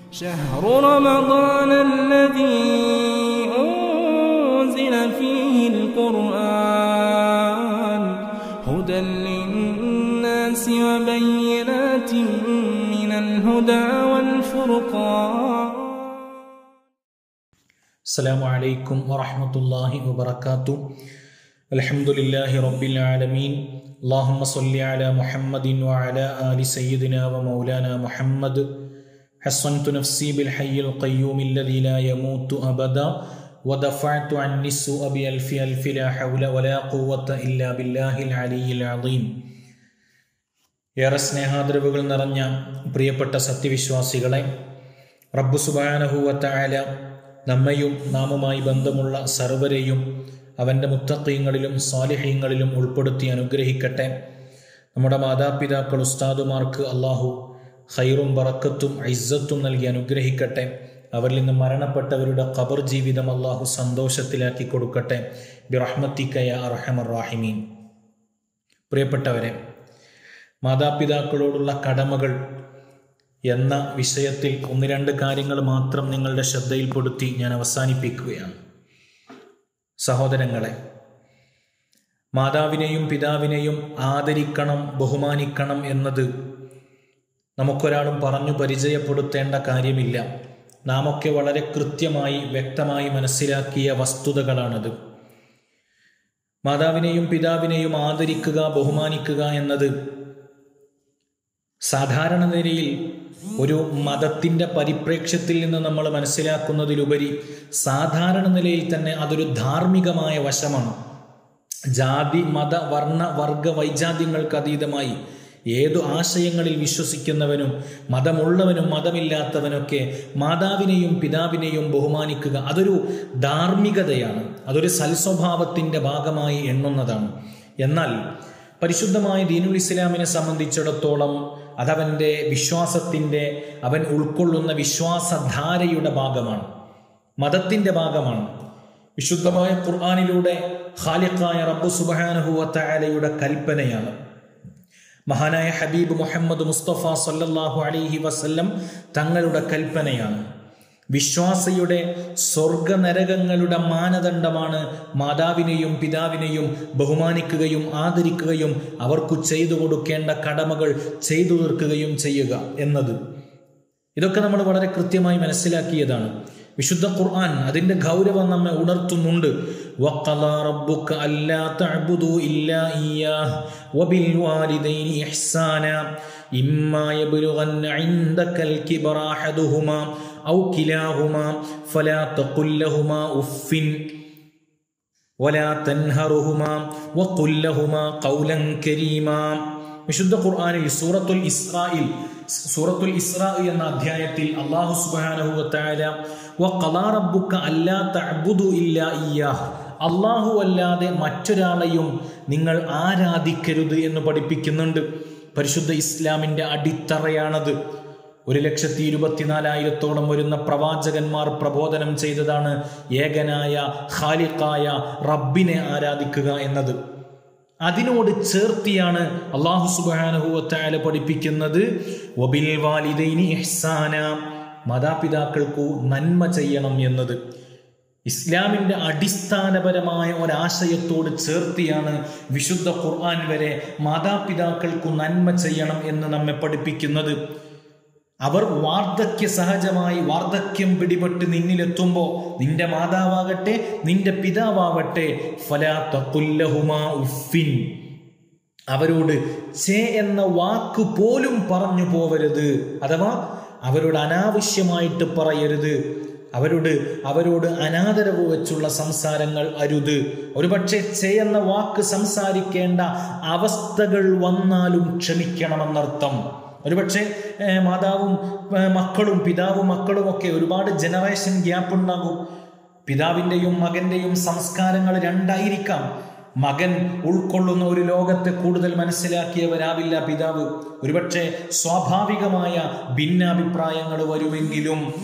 شهر رمضان الذي أنزل فيه القرآن هدى للناس وبينات من الهدى والفرقان السلام عليكم ورحمة الله وبركاته الحمد لله رب العالمين اللهم صل على محمد وعلى آل سيدنا ومولانا محمد حصنت نفسي بالحي القيوم الذي لا يموت أبدا ودفعت عني السوء بألف ألف لا حول ولا قوة إلا بالله العلي العظيم ഏറെ സ്നേഹാദരവുകൾ നിറഞ്ഞ പ്രിയപ്പെട്ട സത്യവിശ്വാസികളെ റബ്ബു സുബാനഹുവത്തായ നമ്മയും നാമുമായി ബന്ധമുള്ള സർവരെയും അവൻ്റെ മുത്തക്കീങ്ങളിലും സ്വാലിഹ്യങ്ങളിലും ഉൾപ്പെടുത്തി അനുഗ്രഹിക്കട്ടെ നമ്മുടെ മാതാപിതാക്കൾ ഉസ്താദുമാർക്ക് അള്ളാഹു ഖൈറും ബറക്കത്തും ഐസത്തും നൽകി അനുഗ്രഹിക്കട്ടെ അവരിൽ നിന്ന് മരണപ്പെട്ടവരുടെ ഖബർ ജീവിതം അള്ളാഹു സന്തോഷത്തിലാക്കി കൊടുക്കട്ടെ ബിറഹ്മത്തിക്കയ അറഹമർ റാഹിമീൻ പ്രിയപ്പെട്ടവരെ മാതാപിതാക്കളോടുള്ള കടമകൾ എന്ന വിഷയത്തിൽ ഒന്ന് രണ്ട് കാര്യങ്ങൾ മാത്രം നിങ്ങളുടെ ശ്രദ്ധയിൽപ്പെടുത്തി ഞാൻ അവസാനിപ്പിക്കുകയാണ് സഹോദരങ്ങളെ മാതാവിനെയും പിതാവിനെയും ആദരിക്കണം ബഹുമാനിക്കണം എന്നത് നമുക്കൊരാളും പറഞ്ഞു പരിചയപ്പെടുത്തേണ്ട കാര്യമില്ല നാമൊക്കെ വളരെ കൃത്യമായി വ്യക്തമായി മനസ്സിലാക്കിയ വസ്തുതകളാണത് മാതാവിനെയും പിതാവിനെയും ആദരിക്കുക ബഹുമാനിക്കുക എന്നത് സാധാരണ നിലയിൽ ഒരു മതത്തിൻ്റെ പരിപ്രേക്ഷ്യത്തിൽ നിന്ന് നമ്മൾ മനസ്സിലാക്കുന്നതിലുപരി സാധാരണ നിലയിൽ തന്നെ അതൊരു ധാർമ്മികമായ വശമാണ് ജാതി മത വർണ്ണ വർഗ വൈജാത്യങ്ങൾക്ക് അതീതമായി ഏതു ആശയങ്ങളിൽ വിശ്വസിക്കുന്നവനും മതമുള്ളവനും മതമില്ലാത്തവനൊക്കെ മാതാവിനെയും പിതാവിനെയും ബഹുമാനിക്കുക അതൊരു ധാർമ്മികതയാണ് അതൊരു സൽസ്വഭാവത്തിൻ്റെ ഭാഗമായി എണ്ണുന്നതാണ് എന്നാൽ പരിശുദ്ധമായ ദീനുൽ ഇസ്ലാമിനെ സംബന്ധിച്ചിടത്തോളം അതവൻ്റെ വിശ്വാസത്തിൻ്റെ അവൻ ഉൾക്കൊള്ളുന്ന വിശ്വാസധാരയുടെ ഭാഗമാണ് മതത്തിൻ്റെ ഭാഗമാണ് വിശുദ്ധമായ ഖുർആാനിലൂടെ ഖാലിഖായ റബ്ബു സുബാനുഹുവത്തലയുടെ കൽപ്പനയാണ് മഹാനായ ഹബീബ് മുഹമ്മദ് മുസ്തഫ സല്ലല്ലാഹു അലൈഹി വസല്ലം തങ്ങളുടെ കൽപ്പനയാണ് വിശ്വാസിയുടെ സ്വർഗനരകങ്ങളുടെ മാനദണ്ഡമാണ് മാതാവിനെയും പിതാവിനെയും ബഹുമാനിക്കുകയും ആദരിക്കുകയും അവർക്കു ചെയ്തു കൊടുക്കേണ്ട കടമകൾ ചെയ്തു തീർക്കുകയും ചെയ്യുക എന്നത് ഇതൊക്കെ നമ്മൾ വളരെ കൃത്യമായി മനസ്സിലാക്കിയതാണ് വിശുദ്ധ ഖുർആൻ അതിൻ്റെ ഗൗരവം നമ്മെ ഉണർത്തുന്നുണ്ട് وقضى ربك ألا تعبدوا إلا إياه وبالوالدين إحسانا إما يبلغن عندك الكبر أحدهما أو كلاهما فلا تقل لهما أف ولا تنهرهما وقل لهما قولا كريما വിശുദ്ധ ഖുർആനിൽ സൂറത്തുൽ ഇസ്രായിൽ സൂറത്തുൽ ഇസ്രാ എന്ന അധ്യായത്തിൽ അള്ളാഹു സുബാനഹുവത്തായ റബ്ബുക്ക അല്ലാ തഅബുദു ഇല്ലാ ഇയ്യാഹ് അള്ളാഹു അല്ലാതെ മറ്റൊരാളെയും നിങ്ങൾ ആരാധിക്കരുത് എന്ന് പഠിപ്പിക്കുന്നുണ്ട് പരിശുദ്ധ ഇസ്ലാമിൻ്റെ അടിത്തറയാണത് ഒരു ലക്ഷത്തി ഇരുപത്തിനാലായിരത്തോളം വരുന്ന പ്രവാചകന്മാർ പ്രബോധനം ചെയ്തതാണ് ഏകനായ ഖാലിഖായ റബ്ബിനെ ആരാധിക്കുക എന്നത് അതിനോട് ചേർത്തിയാണ് അള്ളാഹു സുബാനുഹുവത്തായ പഠിപ്പിക്കുന്നത് ഒബിൽ വാലിദൈനി ഇഹ്സാന മാതാപിതാക്കൾക്കു നന്മ ചെയ്യണം എന്നത് ഇസ്ലാമിൻ്റെ അടിസ്ഥാനപരമായ ഒരാശയത്തോട് ചേർത്തിയാണ് വിശുദ്ധ ഖുർആൻ വരെ മാതാപിതാക്കൾക്കു നന്മ ചെയ്യണം എന്ന് നമ്മെ പഠിപ്പിക്കുന്നത് അവർ വാർദ്ധക്യ സഹജമായി വാർദ്ധക്യം പിടിപെട്ട് നിന്നിലെത്തുമ്പോൾ നിന്റെ മാതാവാകട്ടെ നിന്റെ പിതാവാവട്ടെ ഉഫിൻ അവരോട് ചേ എന്ന വാക്ക് പോലും പറഞ്ഞു പോവരുത് അഥവാ അവരോട് അനാവശ്യമായിട്ട് പറയരുത് അവരോട് അവരോട് അനാദരവ് വെച്ചുള്ള സംസാരങ്ങൾ അരുത് ഒരുപക്ഷെ ചേ എന്ന വാക്ക് സംസാരിക്കേണ്ട അവസ്ഥകൾ വന്നാലും ക്ഷമിക്കണമെന്നർത്ഥം ഒരുപക്ഷെ മാതാവും മക്കളും പിതാവും മക്കളും ഒക്കെ ഒരുപാട് ജനറേഷൻ ഗ്യാപ്പ് ഉണ്ടാകും പിതാവിൻ്റെയും മകൻ്റെയും സംസ്കാരങ്ങൾ രണ്ടായിരിക്കാം മകൻ ഉൾക്കൊള്ളുന്ന ഒരു ലോകത്തെ കൂടുതൽ മനസ്സിലാക്കിയവരാവില്ല പിതാവ് ഒരുപക്ഷെ സ്വാഭാവികമായ ഭിന്നാഭിപ്രായങ്ങൾ വരുമെങ്കിലും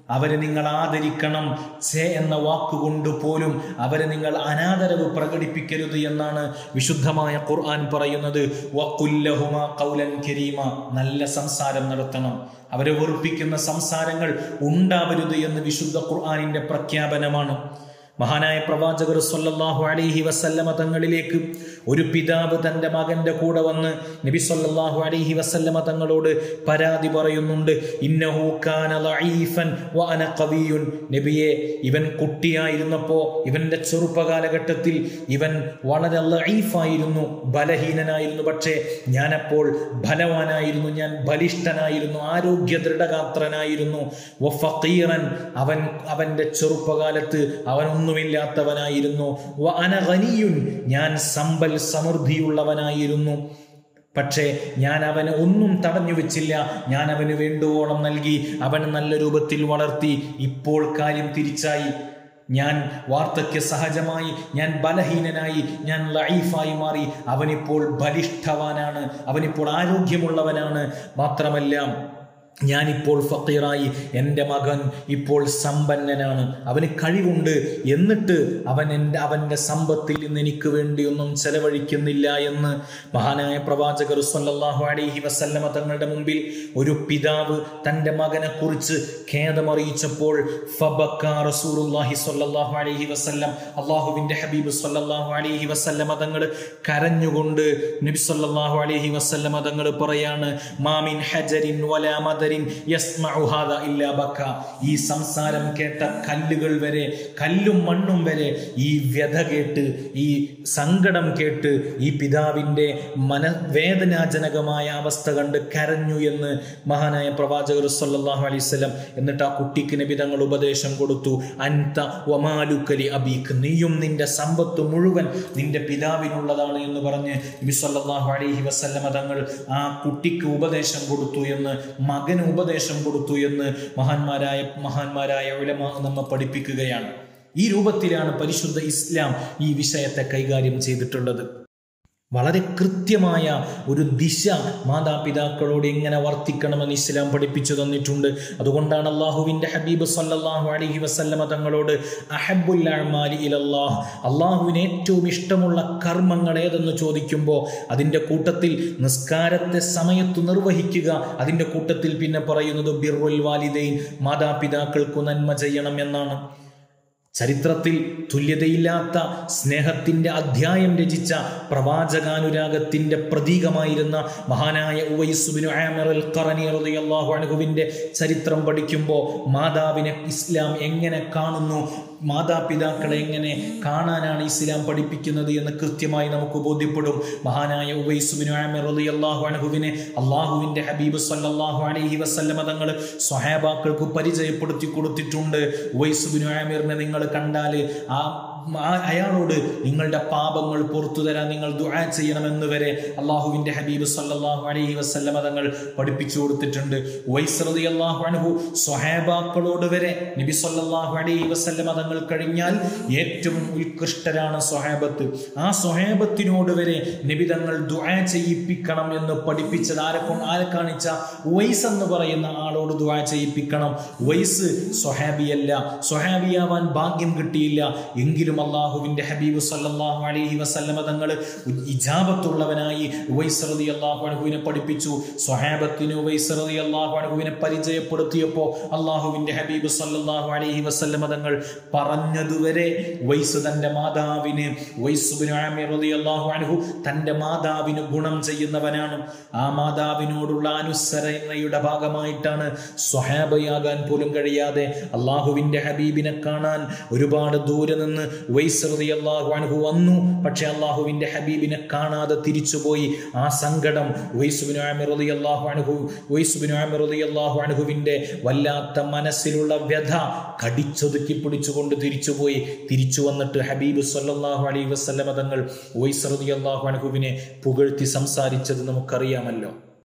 അവരെ നിങ്ങൾ ആദരിക്കണം സേ എന്ന വാക്കുകൊണ്ട് പോലും അവരെ നിങ്ങൾ അനാദരവ് പ്രകടിപ്പിക്കരുത് എന്നാണ് വിശുദ്ധമായ ഖുർആൻ പറയുന്നത് വഖുല്ലഹുമ ഖൗലൻ കരീമ നല്ല സംസാരം നടത്തണം അവരെ വെറുപ്പിക്കുന്ന സംസാരങ്ങൾ ഉണ്ടാവരുത് എന്ന് വിശുദ്ധ ഖുർആനിന്റെ പ്രഖ്യാപനമാണ് മഹാനായ പ്രവാചകർ സല്ലല്ലാഹു അലൈഹി വസല്ലമ തങ്ങളിലേക്ക് ഒരു പിതാവ് തൻ്റെ മകന്റെ കൂടെ വന്ന് നബി സല്ലല്ലാഹു അലൈഹി വസല്ലമ തങ്ങളോട് പരാതി പറയുന്നുണ്ട് ഇന്നഹു കാന ലഈഫൻ വ അന ഖവിയുൻ നബിയെ ഇവൻ കുട്ടിയായിരുന്നപ്പോൾ ഇവന്റെ ചെറുപ്പകാലഘട്ടത്തിൽ ഇവൻ വളരെ ലഈഫായിരുന്നു ബലഹീനനായിരുന്നു പക്ഷേ ഞാനപ്പോൾ ബലവാനായിരുന്നു ഞാൻ ബലിഷ്ഠനായിരുന്നു ആരോഗ്യ ദൃഢഗാത്രനായിരുന്നു വ ഫഖീറൻ അവൻ അവന്റെ ചെറുപ്പകാലത്ത് അവൻ ഒന്നുമില്ലാത്തവനായിരുന്നു വ അന ഗനിയുൻ ഞാൻ സമ്പൽ സമൃദ്ധിയുള്ളവനായിരുന്നു പക്ഷേ ഞാൻ അവന് ഒന്നും തടഞ്ഞു വെച്ചില്ല ഞാൻ അവന് വേണ്ടുവോളം നൽകി അവൻ നല്ല രൂപത്തിൽ വളർത്തി ഇപ്പോൾ കാര്യം തിരിച്ചായി ഞാൻ വാർദ്ധക്യ സഹജമായി ഞാൻ ബലഹീനനായി ഞാൻ ലൈഫായി മാറി അവനിപ്പോൾ ബലിഷ്ഠവാനാണ് അവനിപ്പോൾ ആരോഗ്യമുള്ളവനാണ് മാത്രമല്ല ഞാനിപ്പോൾ ഫക്കീറായി എൻ്റെ മകൻ ഇപ്പോൾ സമ്പന്നനാണ് അവന് കഴിവുണ്ട് എന്നിട്ട് അവൻ എൻ്റെ അവൻ്റെ സമ്പത്തിൽ നിന്ന് എനിക്ക് വേണ്ടിയൊന്നും ചെലവഴിക്കുന്നില്ല എന്ന് മഹാനായ പ്രവാചകർ സല്ലല്ലാഹു അലൈഹി വസല്ലമ തങ്ങളുടെ മുമ്പിൽ ഒരു പിതാവ് തൻ്റെ മകനെ കുറിച്ച് ഖേദമറിയിച്ചപ്പോൾ ഫബക്ക റസൂലുള്ളാഹി സ്വല്ലല്ലാഹു അലൈഹി വസല്ലം അള്ളാഹുവിൻ്റെ ഹബീബ് സ്വല്ലല്ലാഹു അലൈഹി വസല്ലമ തങ്ങൾ കരഞ്ഞുകൊണ്ട് നബി സല്ലല്ലാഹു അലൈഹി വസല്ലമ തങ്ങൾ പറയാണ് മാമിൻ ഹജരിൻ വലാ മദരിൻ യസ്മഉ ഹാദാ ഇല്ലാ ബക്ക ഈ സംസാരം കേട്ട കല്ലുകൾ വരെ കല്ലും മണ്ണും വരെ ഈ വ്യഥ കേട്ട് ഈ സങ്കടം കേട്ട് ഈ പിതാവിൻ്റെ മന വേദനാജനകമായ അവസ്ഥ കണ്ട് കരഞ്ഞു എന്ന് മഹാനായ പ്രവാചകർ സല്ലല്ലാഹു അലൈഹി വസല്ലം എന്നിട്ട് ആ കുട്ടിക്ക് നബി തങ്ങൾ ഉപദേശം കൊടുത്തു അൻത വമാലുക്കലി അബീക്ക് നീയും നിന്റെ സമ്പത്ത് മുഴുവൻ നിന്റെ പിതാവിനുള്ളതാണ് എന്ന് പറഞ്ഞ് നബി സല്ലല്ലാഹു അലൈഹി വസല്ലമ തങ്ങൾ ആ കുട്ടിക്ക് ഉപദേശം കൊടുത്തു എന്ന് മകന് ഉപദേശം കൊടുത്തു എന്ന് മഹാന്മാരായ മഹാന്മാരായ ഉലമ നമ്മെ പഠിപ്പിക്കുകയാണ് ഈ രൂപത്തിലാണ് പരിശുദ്ധ ഇസ്ലാം ഈ വിഷയത്തെ കൈകാര്യം ചെയ്തിട്ടുള്ളത് വളരെ കൃത്യമായ ഒരു ദിശ മാതാപിതാക്കളോട് എങ്ങനെ വർത്തിക്കണമെന്ന് ഇസ്ലാം പഠിപ്പിച്ചു തന്നിട്ടുണ്ട് അതുകൊണ്ടാണ് അള്ളാഹുവിൻ്റെ ഹബീബ് സല്ലല്ലാഹു അലൈഹി വസല്ലമ തങ്ങളോട് അഹബുൽ അഅ്മാലി ഇലല്ലാഹ് അള്ളാഹുവിന് ഏറ്റവും ഇഷ്ടമുള്ള കർമ്മങ്ങൾ ഏതെന്ന് ചോദിക്കുമ്പോൾ അതിൻ്റെ കൂട്ടത്തിൽ നിസ്കാരത്തെ സമയത്ത് നിർവഹിക്കുക അതിൻ്റെ കൂട്ടത്തിൽ പിന്നെ പറയുന്നത് ബിർറുൽ വാലിദൈൻ മാതാപിതാക്കൾക്കു നന്മ ചെയ്യണം എന്നാണ് ചരിത്രത്തിൽ തുല്യതയില്ലാത്ത സ്നേഹത്തിൻ്റെ അധ്യായം രചിച്ച പ്രവാചകാനുരാഗത്തിൻ്റെ പ്രതീകമായിരുന്ന മഹാനായ ഉവൈസുബിനു ആമിർ അൽ ഖറനി റളിയല്ലാഹു അൻഹുവിൻ്റെ ചരിത്രം പഠിക്കുമ്പോൾ മാതാവിനെ ഇസ്ലാം എങ്ങനെ കാണുന്നു മാതാപിതാക്കളെ എങ്ങനെ കാണാനാണ് ഇസ്ലാം പഠിപ്പിക്കുന്നത് എന്ന് കൃത്യമായി നമുക്ക് ബോധ്യപ്പെടും മഹാനായ ഉവൈസുബിനു ആമിർ റളിയല്ലാഹു അൻഹുവിനെ അള്ളാഹുവിൻ്റെ ഹബീബ് സല്ലല്ലാഹു അലൈഹി വസല്ലമ തങ്ങൾ സ്വഹാബാക്കൾക്ക് പരിചയപ്പെടുത്തി കൊടുത്തിട്ടുണ്ട് ഉവൈസുബിനു ആമിറിനെ നിങ്ങൾ കണ്ടാൽ ആ ആ- അയാളോട് നിങ്ങളുടെ പാപങ്ങൾ പുറത്തു തരാൻ നിങ്ങൾ ദുആ ചെയ്യണമെന്ന് വരെ അള്ളാഹുവിൻ്റെ ഹബീബ് സല്ലല്ലാഹു അലൈഹി വസല്ലമ തങ്ങൾ പഠിപ്പിച്ചു കൊടുത്തിട്ടുണ്ട് വൈസ് റളിയല്ലാഹു അൻഹു സ്വഹാബാക്കളോട് വരെ നബി സല്ലല്ലാഹു അലൈഹി വസല്ലമ തങ്ങൾ കഴിഞ്ഞാൽ ഏറ്റവും ഉത്കൃഷ്ടരാണ് സ്വഹാബത്ത് ആ സ്വഹാബത്തിനോട് വരെ നബി തങ്ങൾ ദുആ ചെയ്യിപ്പിക്കണം എന്ന് പഠിപ്പിച്ചത് ആരെ കൊണ്ട് ആരെ കാണിച്ച വൈസ് എന്ന് പറയുന്ന ആളോട് ദുആ ചെയ്യിപ്പിക്കണം വൈസ് സ്വഹാബിയല്ല സ്വഹാബിയാവാൻ ഭാഗ്യം കിട്ടിയില്ല എങ്കിലും അള്ളാഹുവിന്റെ ഹബീബ് സല്ലല്ലാഹു അലൈഹി വസല്ലമ തങ്ങൾ ഇജാബത്തുള്ളവനായി ഉവൈസ് റളിയല്ലാഹു അൻഹുവിനെ പഠിപ്പിച്ചു സ്വഹാബത്തിന് ഉവൈസ് റളിയല്ലാഹു അൻഹുവിനെ പരിചയപ്പെടുത്തിയപ്പോൾ അള്ളാഹുവിന്റെ ഹബീബ് സല്ലല്ലാഹു അലൈഹി വസല്ലമ തങ്ങൾ പറഞ്ഞതുവരെ ഉവൈസ് തന്റെ മാതാവിന് ഉവൈസ് ബിൻ ആമിർ റളിയല്ലാഹു അൻഹു തന്റെ മാതാവിന് ഗുണം ചെയ്യുന്നവനാണ് ആ മാതാവിനോടുള്ള അനുസരണയുടെ ഭാഗമായിട്ടാണ് സ്വഹാബയാകാൻ പോലും കഴിയാതെ അള്ളാഹുവിന്റെ ഹബീബിനെ കാണാൻ ഒരുപാട് ദൂരെ നിന്ന് ഉവൈസ് റളിയല്ലാഹു അൻഹു വന്നു പക്ഷെ അള്ളാഹുവിന്റെ ഹബീബിനെ കാണാതെ തിരിച്ചുപോയി ആ സങ്കടം ഉവൈസ് ബിൻ ആമിർ റളിയല്ലാഹു അൻഹു ഉവൈസ് ബിൻ ആമിർ റളിയല്ലാഹു അൻഹുവിന്റെ വല്ലാത്ത മനസ്സിലുള്ള വ്യഥ കടിച്ചൊതുക്കി പിടിച്ചുകൊണ്ട് തിരിച്ചുപോയി തിരിച്ചു വന്നിട്ട് ഹബീബ് സല്ലല്ലാഹു അലൈഹി വസല്ലമ തങ്ങൾ ഉവൈസ് റളിയല്ലാഹു അൻഹുവിനെ പുകഴ്ത്തി സംസാരിച്ചത് നമുക്കറിയാമല്ലോ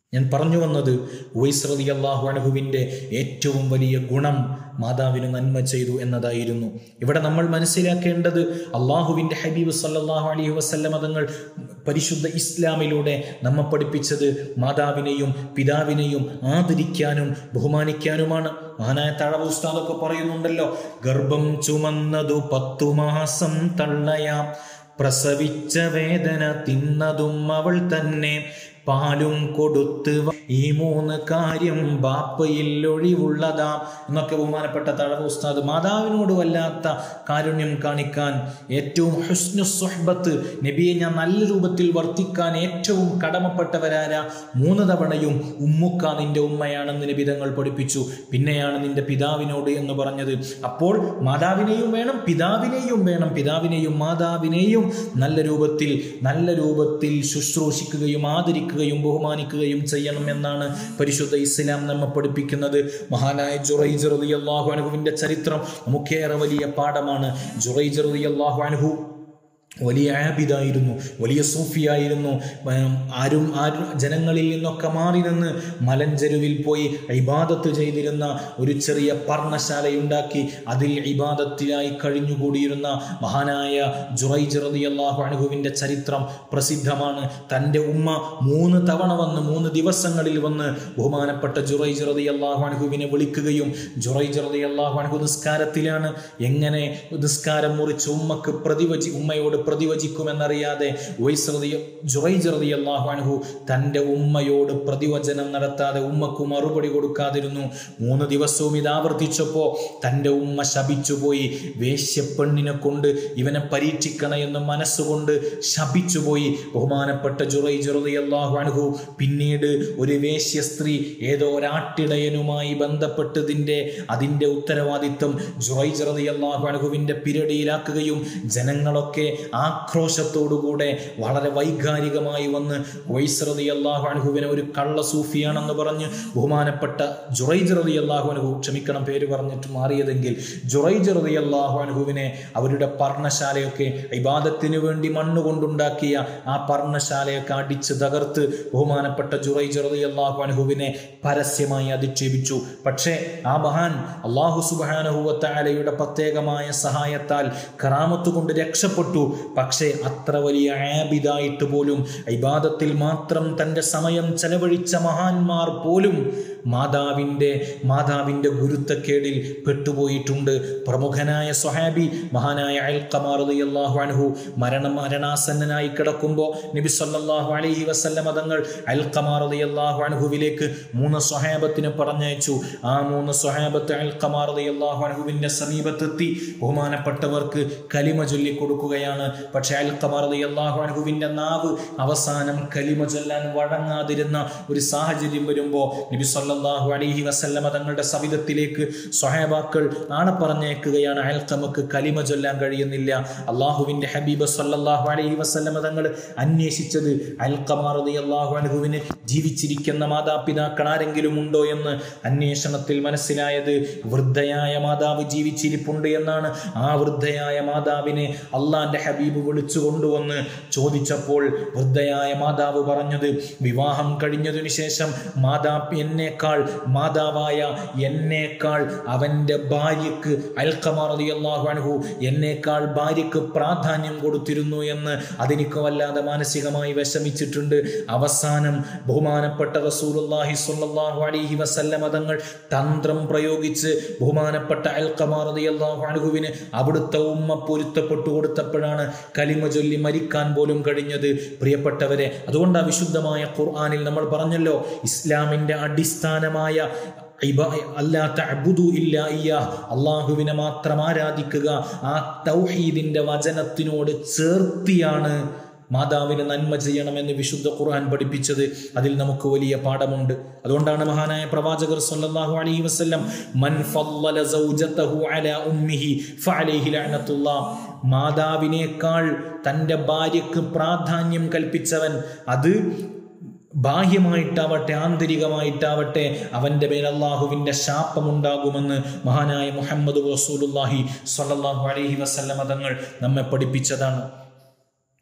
ഞാൻ പറഞ്ഞു വന്നത് ഉവൈസ്രതി അള്ളാഹു അണഹുവിൻ്റെ ഏറ്റവും വലിയ ഗുണം മാതാവിന് നന്മ ചെയ്തു എന്നതായിരുന്നു ഇവിടെ നമ്മൾ മനസ്സിലാക്കേണ്ടത് അള്ളാഹുവിൻ്റെ ഹബീബ് സല്ലാഹു അലൈഹി വസല്ലമ തങ്ങൾ പരിശുദ്ധ ഇസ്ലാമിലൂടെ നമ്മെ പഠിപ്പിച്ചത് മാതാവിനെയും പിതാവിനെയും ആദരിക്കാനും ബഹുമാനിക്കാനുമാണ് മഹാനായ തഴവ് ഉസ്താദൊക്കെ പറയുന്നുണ്ടല്ലോ ഗർഭം ചുമന്നതു പത്തു മാസം തള്ളയാം പ്രസവിച്ച വേദന തിന്നതും അവൾ തന്നെ പാലും കൊടുത്ത് ഈ മൂന്ന് കാര്യം ബാപ്പയിൽ ഒഴിവുള്ളതാ എന്നൊക്കെ ബഹുമാനപ്പെട്ട തഴവ് ഉസ്താദ് മാതാവിനോട് വല്ലാത്ത കാരുണ്യം കാണിക്കാൻ ഏറ്റവും ഹുസ്നു സുഹബത്ത് നബിയെ ഞാൻ നല്ല രൂപത്തിൽ വർത്തിക്കാൻ ഏറ്റവും കടമപ്പെട്ടവരാര മൂന്ന് തവണയും ഉമ്മുക്ക നിന്റെ ഉമ്മയാണെന്ന് നബിതങ്ങൾ പഠിപ്പിച്ചു പിന്നെയാണ് നിന്റെ പിതാവിനോട് എന്ന് പറഞ്ഞത് അപ്പോൾ മാതാവിനെയും വേണം പിതാവിനെയും വേണം പിതാവിനെയും മാതാവിനെയും നല്ല രൂപത്തിൽ നല്ല രൂപത്തിൽ ശുശ്രൂഷിക്കുകയും ആദരിക്കുകയും ബഹുമാനിക്കുകയും ചെയ്യണം എന്നാണ് പരിശുദ്ധ ഇസ്ലാം നമ്മെ പഠിപ്പിക്കുന്നത് മഹാനായ ജുറൈജ് റളിയല്ലാഹു അൻഹുവിന്റെ ചരിത്രം നമുക്കേറെ വലിയ പാഠമാണ് ജുറൈജ് റളിയല്ലാഹു അൻഹു വലിയ ആബിദായിരുന്നു വലിയ സൂഫിയായിരുന്നു ഉം, ആരും ആരും ജനങ്ങളിൽ നിന്നൊക്കെ മാറി നിന്ന് മലഞ്ചെരുവിൽ പോയി ഇബാദത്ത് ചെയ്തിരുന്ന ഒരു ചെറിയ പർണശാലയുണ്ടാക്കി അതിൽ ഇബാദത്തിലായി കഴിഞ്ഞുകൂടിയിരുന്ന മഹാനായ ജുറൈജ് റളിയല്ലാഹു അൻഹുവിൻ്റെ ചരിത്രം പ്രസിദ്ധമാണ് തൻ്റെ ഉമ്മ മൂന്ന് തവണ വന്ന് മൂന്ന് ദിവസങ്ങളിൽ വന്ന് ബഹുമാനപ്പെട്ട ജുറൈജ് റളിയല്ലാഹു അൻഹുവിനെ വിളിക്കുകയും ജുറൈജ് റളിയല്ലാഹു അൻഹു നിസ്കാരത്തിലാണ് എങ്ങനെ നിസ്കാരം മുറിച്ച് ഉമ്മക്ക് പ്രതിവചി ഉമ്മയോട് പ്രതിവചിക്കുമെന്നറിയാതെ ജുറൈജ് റളിയല്ലാഹു അൻഹു തൻ്റെ ഉമ്മയോട് പ്രതിവചനം നടത്താതെ ഉമ്മക്ക് മറുപടി കൊടുക്കാതിരുന്നു മൂന്ന് ദിവസവും ഇത് ആവർത്തിച്ചപ്പോൾ തൻ്റെ ഉമ്മ ശപിച്ചുപോയി വേശ്യപ്പെണ്ണിനെ കൊണ്ട് ഇവനെ പരീക്ഷിക്കണ എന്ന് മനസ്സുകൊണ്ട് ശപിച്ചുപോയി ബഹുമാനപ്പെട്ട ജുറൈജ് റളിയല്ലാഹു അൻഹു പിന്നീട് ഒരു വേശ്യ സ്ത്രീ ഏതോ ഒരാട്ടിടയനുമായി ബന്ധപ്പെട്ടതിൻ്റെ അതിൻ്റെ ഉത്തരവാദിത്വം ജുറൈജ് റളിയല്ലാഹു അൻഹുവിൻ്റെ പിരടിയിലാക്കുകയും ജനങ്ങളൊക്കെ ആക്രോശത്തോടുകൂടെ വളരെ വൈകാരികമായി വന്ന് വൈസ്രതി അള്ളാഹു അൻഹുവിനെ ഒരു കള്ള സൂഫിയാണെന്ന് പറഞ്ഞ് ബഹുമാനപ്പെട്ട ജുറൈജ് റതി അള്ളാഹു അൻഹു ക്ഷമിക്കണം പേര് പറഞ്ഞിട്ട് മാറിയതെങ്കിൽ ജുറൈജ് റതി അള്ളാഹു അൻഹുവിനെ അവരുടെ പർണശാലയൊക്കെ ഇബാദത്തിന് വേണ്ടി മണ്ണ് കൊണ്ടുണ്ടാക്കിയ ആ പർണശാലയൊക്കെ അടിച്ച് തകർത്ത് ബഹുമാനപ്പെട്ട ജുറൈജ് റതി അള്ളാഹു അൻഹുവിനെ പരസ്യമായി അധിക്ഷേപിച്ചു പക്ഷേ ആ മഹാൻ അള്ളാഹു സുബാനഹുവത്താലയുടെ പ്രത്യേകമായ സഹായത്താൽ കറാമത്ത് കൊണ്ട് രക്ഷപ്പെട്ടു പക്ഷേ അത്ര വലിയ ആബിദായിട്ട് പോലും ഇബാദത്തിൽ മാത്രം തൻ്റെ സമയം ചെലവഴിച്ച മഹാന്മാർ പോലും മാതാവിൻ്റെ മാതാവിൻ്റെ ഗുരുത്തക്കേടിൽ പെട്ടുപോയിട്ടുണ്ട് പ്രമുഖനായ സ്വഹാബി മഹാനായ അൽക്കമാർ അള്ളാഹു അൻഹു മരണം മരണാസന്നനായി കിടക്കുമ്പോൾ നബി സല്ലല്ലാഹു അലൈഹി വസല്ലമ തങ്ങൾ അൽക്കമാർ അള്ളാഹു അൻഹുവിലേക്ക് മൂന്ന് സ്വഹാബത്തിനെ പറഞ്ഞയച്ചു ആ മൂന്ന് സ്വഹാബത്ത് അൽക്കമാർ അള്ളാഹു അൻഹുവിൻ്റെ സമീപത്തെത്തി ബഹുമാനപ്പെട്ടവർക്ക് കലിമ ചൊല്ലി കൊടുക്കുകയാണ് പക്ഷേ അൽക്കമാർ അള്ളാഹു അൻഹുവിൻ്റെ നാവ് അവസാനം കലിമ ചൊല്ലാൻ വഴങ്ങാതിരുന്ന ഒരു സാഹചര്യം വരുമ്പോൾ നബി സല്ലല്ലാഹു അലൈഹി വസല്ലമ തങ്ങളുടെ സവിധത്തിലേക്ക് സ്വഹാബാക്കൾ ആളെ പറഞ്ഞേക്കുകയാണ് അയൽക്കമക്ക് കലിമ ചൊല്ലാൻ കഴിയുന്നില്ല അള്ളാഹുവിൻ്റെ ഹബീബ് സല്ലല്ലാഹു അലൈഹി വസല്ലമ തങ്ങൾ അന്വേഷിച്ചത് അൽക്കമാർ അള്ളാഹു അൻഹുവിന് ജീവിച്ചിരിക്കുന്ന മാതാപിതാക്കൾ ആരെങ്കിലും ഉണ്ടോ എന്ന് അന്വേഷണത്തിൽ മനസ്സിലായത് വൃദ്ധയായ മാതാവ് ജീവിച്ചിരിപ്പുണ്ട് എന്നാണ് ആ വൃദ്ധയായ മാതാവിനെ അള്ളാന്റെ ഹബീബ് വിളിച്ചു കൊണ്ടുവന്ന് ചോദിച്ചപ്പോൾ വൃദ്ധയായ മാതാവ് പറഞ്ഞത് വിവാഹം കഴിഞ്ഞതിനു ശേഷം മാതാ എന്നേക്കാൾ മാതാവായ എന്നേക്കാൾ അവൻ്റെ ഭാര്യക്ക് അൽക്കമാർ അള്ളാഹു അൻഹു എന്നേക്കാൾ ഭാര്യക്ക് പ്രാധാന്യം കൊടുത്തിരുന്നു എന്ന് അതെനിക്ക് വല്ലാതെ മാനസികമായി വിഷമിച്ചിട്ടുണ്ട് അവസാനം ബഹുമാനപ്പെട്ട റസൂലുള്ളാഹി സ്വല്ലല്ലാഹു അലൈഹി വസല്ലമ തങ്ങൾ തന്ത്രം പ്രയോഗിച്ച് ബഹുമാനപ്പെട്ട അൽക്കമാർ റളിയല്ലാഹു അൻഹുവിന് അവിടുത്തെ ഉമ്മ പൊരുത്തപ്പെട്ടു കൊടുത്തപ്പോഴാണ് കലിമ ചൊല്ലി മരിക്കാൻ പോലും കഴിഞ്ഞത് പ്രിയപ്പെട്ടവരെ അതുകൊണ്ട് ആ വിശുദ്ധമായ ഖുർആനിൽ നമ്മൾ പറഞ്ഞല്ലോ ഇസ്ലാമിൻ്റെ അടിസ്ഥാനമായ ഇബ- അല്ലാ തഅബുദു ഇല്ലാ ഇയ്യാ അള്ളാഹുവിനെ മാത്രം ആരാധിക്കുക ആ തൗഹീദിന്റെ വചനത്തിനോട് ചേർത്തിയാണ് മാതാവിന് നന്മ ചെയ്യണമെന്ന് വിശുദ്ധ ഖുർആൻ പഠിപ്പിച്ചത് അതിൽ നമുക്ക് വലിയ പാഠമുണ്ട് അതുകൊണ്ടാണ് മഹാനായ പ്രവാചകർ സല്ലല്ലാഹു അലൈഹി വസല്ലം മൻ ഫല്ലല സൗജതഹു അലാ ഉമ്മിഹി ഫഅലൈഹി ലഅനത്തുല്ലാഹ് മാതാവിനേക്കാൾ തൻ്റെ ഭാര്യക്ക് പ്രാധാന്യം കൽപ്പിച്ചവൻ അത് ബാഹ്യമായിട്ടാവട്ടെ ആന്തരികമായിട്ടാവട്ടെ അവൻ്റെ മേൽ അള്ളാഹുവിൻ്റെ ശാപമുണ്ടാകുമെന്ന് മഹാനായ മുഹമ്മദ് റസൂലുല്ലാഹി സ്വല്ലല്ലാഹു അലൈഹി വസല്ലമ തങ്ങൾ നമ്മെ പഠിപ്പിച്ചതാണ്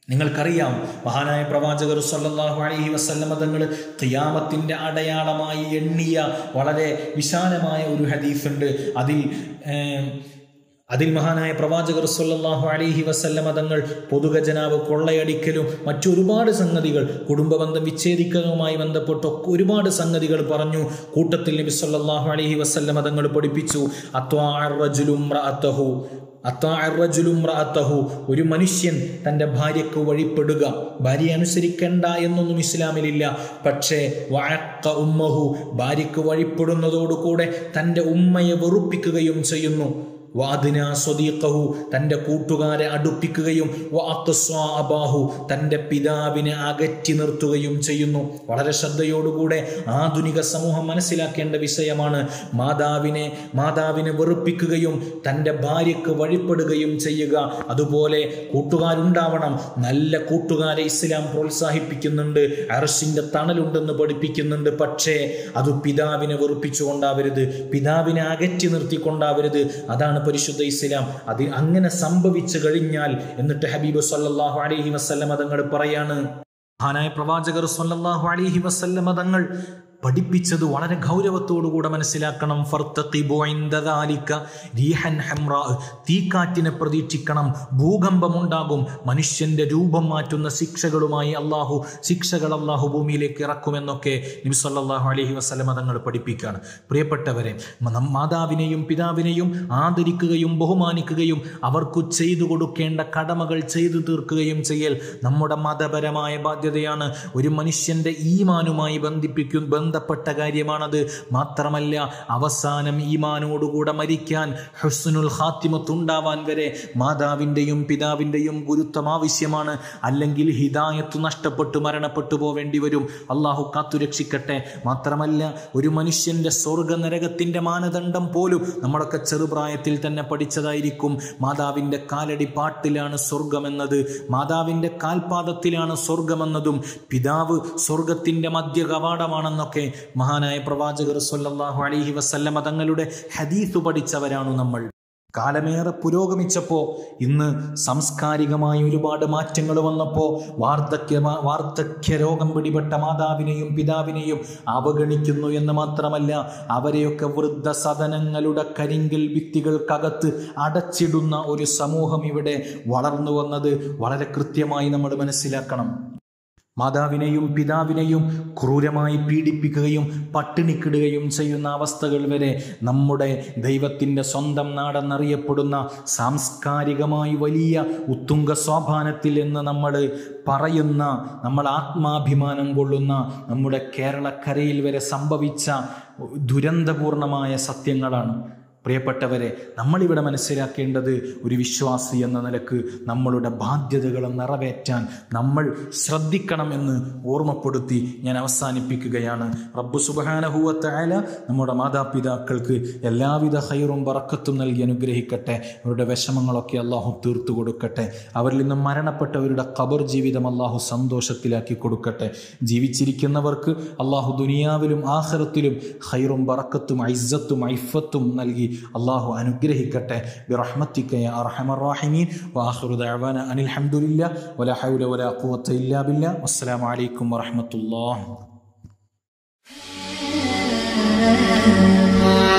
നിങ്ങൾക്കറിയാം മഹാനായ പ്രവാചകർ സല്ലല്ലാഹു അലൈഹി വസല്ലമ തങ്ങൾ ഖിയാമത്തിൻ്റെ അടയാളമായി എണ്ണിയ വളരെ വിശാലമായ ഒരു ഹദീസുണ്ട് അതിൽ ഏം, അതിൽ മഹാനായ പ്രവാചകർ സല്ലല്ലാഹു അലൈഹി വസല്ലമ തങ്ങൾ പൊതുഖജനാവ് കൊള്ളയടിക്കലും മറ്റൊരുപാട് സംഗതികൾ കുടുംബബന്ധം വിച്ഛേദിക്കലുമായി ബന്ധപ്പെട്ട് ഒക്കെ ഒരുപാട് സംഗതികൾ പറഞ്ഞു കൂട്ടത്തിൽ നബി സല്ലല്ലാഹു അലൈഹി വസല്ലമ തങ്ങൾ പഠിപ്പിച്ചു അത്വാഅർ റജുലും റഅത്തഹു അത്വാഅർ റജുലും റഅത്തഹു ഒരു മനുഷ്യൻ തൻ്റെ ഭാര്യയ്ക്ക് വഴിപ്പെടുക ഭാര്യയെ അനുസരിക്കേണ്ട എന്നൊന്നും ഇസ്ലാമിലില്ല പക്ഷേ വഅക്ക ഉമ്മഹു ഭാര്യയ്ക്ക് വഴിപ്പെടുന്നതോടുകൂടെ തൻ്റെ ഉമ്മയെ വെറുപ്പിക്കുകയും ചെയ്യുന്നു വാദിന സ്വദീഖഹു തൻ്റെ കൂട്ടുകാരെ അടുപ്പിക്കുകയും വഅഖ്സാ അബാഹു തൻ്റെ പിതാവിനെ അകറ്റി നിർത്തുകയും ചെയ്യുന്നു വളരെ ശ്രദ്ധയോടുകൂടെ ആധുനിക സമൂഹം മനസ്സിലാക്കേണ്ട വിഷയമാണ് മാതാവിനെ മാതാവിനെ വെറുപ്പിക്കുകയും തൻ്റെ ഭാര്യയ്ക്ക് വഴിപ്പെടുകയും ചെയ്യുക അതുപോലെ കൂട്ടുകാരുണ്ടാവണം നല്ല കൂട്ടുകാരെ ഇസ്ലാം പ്രോത്സാഹിപ്പിക്കുന്നുണ്ട് അറസിൻ്റെ തണലുണ്ടെന്ന് പഠിപ്പിക്കുന്നുണ്ട് പക്ഷേ അത് പിതാവിനെ വെറുപ്പിച്ചുകൊണ്ടാവരുത് പിതാവിനെ അകറ്റി നിർത്തിക്കൊണ്ടാവരുത് അതാണ് പരിശുദ്ധ ഇസ്ലാം അത് അങ്ങനെ സംഭവിച്ചു കഴിഞ്ഞാൽ എന്നിട്ട് ഹബീബ് സല്ലല്ലാഹു അലൈഹി വസല്ലമ തങ്ങൾ പറയാണ് മഹാനായ പ്രവാചകർ സല്ലല്ലാഹു അലൈഹി വസല്ലമ തങ്ങൾ പഠിപ്പിച്ചത് വളരെ ഗൗരവത്തോടുകൂടെ മനസ്സിലാക്കണം ഫർത്തഖിബു ഇൻദ ദാലിക റീഹൻ ഹംറാ തീക്കാറ്റിനെ പ്രതീക്ഷിക്കണം ഭൂകമ്പമുണ്ടാകും മനുഷ്യന്റെ രൂപം മാറ്റുന്ന ശിക്ഷകളുമായി അള്ളാഹു ശിക്ഷകൾ അള്ളാഹു ഭൂമിയിലേക്ക് ഇറക്കുമെന്നൊക്കെ നബി സല്ലല്ലാഹു അലൈഹി വസല്ലമ തങ്ങൾ പഠിപ്പിക്കുകയാണ് പ്രിയപ്പെട്ടവരെ മ- മാതാവിനെയും പിതാവിനെയും ആദരിക്കുകയും ബഹുമാനിക്കുകയും അവർക്ക് ചെയ്തു കൊടുക്കേണ്ട കടമകൾ ചെയ്തു തീർക്കുകയും ചെയ്യൽ നമ്മുടെ മതപരമായ ബാധ്യതയാണ് ഒരു മനുഷ്യന്റെ ഈമാനുമായി ബന്ധിപ്പിക്കും ബന്ധപ്പെട്ട കാര്യമാണത് മാത്രമല്ല അവസാനം ഈമാനോടുകൂടെ മരിക്കാൻ ഹുസ്നുൽ ഖാത്തിമത്തുണ്ടാവാൻ വരെ മാതാവിൻ്റെയും പിതാവിൻ്റെയും ഗുരുത്വം ആവശ്യമാണ് അല്ലെങ്കിൽ ഹിദായത്ത് നഷ്ടപ്പെട്ടു മരണപ്പെട്ടു പോവേണ്ടി വരും അള്ളാഹു കാത്തുരക്ഷിക്കട്ടെ മാത്രമല്ല ഒരു മനുഷ്യന്റെ സ്വർഗ നരകത്തിന്റെ മാനദണ്ഡം പോലും നമ്മളൊക്കെ ചെറുപ്രായത്തിൽ തന്നെ പഠിച്ചതായിരിക്കും മാതാവിൻ്റെ കാലടി പാട്ടിലാണ് സ്വർഗമെന്നത് മാതാവിൻ്റെ കാൽപാദത്തിലാണ് സ്വർഗമെന്നതും പിതാവ് സ്വർഗത്തിൻ്റെ മധ്യ കവാടമാണെന്നൊക്കെ മഹാനായ പ്രവാചകർ സല്ലല്ലാഹു അലൈഹി വസല്ലമ തങ്ങളുടെ ഹദീസ് പഠിച്ചവരാണ് നമ്മൾ കാലമേറെ പുരോഗമിച്ചപ്പോൾ ഇന്ന് സാംസ്കാരികമായ ഒരുപാട് മാറ്റങ്ങൾ വന്നപ്പോൾ വാർദ്ധക്യ വാർദ്ധക്യ രോഗം പിടിപെട്ട മാതാവിനെയും പിതാവിനെയും അവഗണിക്കുന്നു എന്ന് മാത്രമല്ല അവരെയൊക്കെ വൃദ്ധസദനങ്ങളുടെ കരിങ്കൽ ഭിത്തികൾക്കകത്ത് അടച്ചിടുന്ന ഒരു സമൂഹം ഇവിടെ വളർന്നു വന്നത് വളരെ കൃത്യമായി നമ്മൾ മനസ്സിലാക്കണം മാതാവിനെയും പിതാവിനെയും ക്രൂരമായി പീഡിപ്പിക്കുകയും പട്ടിണിക്കിടുകയും ചെയ്യുന്ന അവസ്ഥകൾ വരെ നമ്മുടെ ദൈവത്തിൻ്റെ സ്വന്തം നാടെന്നറിയപ്പെടുന്ന സാംസ്കാരികമായി വലിയ ഉത്തുംഗ സ്വാഭാനത്തിൽ എന്ന് നമ്മൾ പറയുന്ന നമ്മൾ ആത്മാഭിമാനം കൊള്ളുന്ന നമ്മുടെ കേരളക്കരയിൽ വരെ സംഭവിച്ച ദുരന്തപൂർണമായ സത്യങ്ങളാണ് പ്രിയപ്പെട്ടവരെ നമ്മളിവിടെ മനസ്സിലാക്കേണ്ടത് ഒരു വിശ്വാസി എന്ന നിലക്ക് നമ്മളുടെ ബാധ്യതകൾ നിറവേറ്റാൻ നമ്മൾ ശ്രദ്ധിക്കണമെന്ന് ഓർമ്മപ്പെടുത്തി ഞാൻ അവസാനിപ്പിക്കുകയാണ് റബ്ബു സുബാനഹുവത്തായ നമ്മുടെ മാതാപിതാക്കൾക്ക് എല്ലാവിധ ഹൈറും വറക്കത്തും നൽകി അനുഗ്രഹിക്കട്ടെ അവരുടെ വിഷമങ്ങളൊക്കെ അള്ളാഹു തീർത്തു കൊടുക്കട്ടെ അവരിൽ നിന്നും മരണപ്പെട്ടവരുടെ ഖബർ ജീവിതം അള്ളാഹു സന്തോഷത്തിലാക്കി കൊടുക്കട്ടെ ജീവിച്ചിരിക്കുന്നവർക്ക് അള്ളാഹു ദുനിയാവിലും ആഹ്റത്തിലും ഹൈറും വറക്കത്തും ഐസത്തും ഐഫത്തും നൽകി അള്ളാഹു അനുഗ്രഹിക്കട്ടെ ബിറഹ്മത്തിക്ക യാ അർഹമർ റാഹിമീൻ വാഖിറു ദഅവാന അനിൽ ഹംദുലില്ലാ വലാ ഹൗല വലാ ഖുവത ഇല്ലാ ബില്ലാ വസ്സലാമു അലൈക്കും വറഹ്മത്തുള്ളാഹി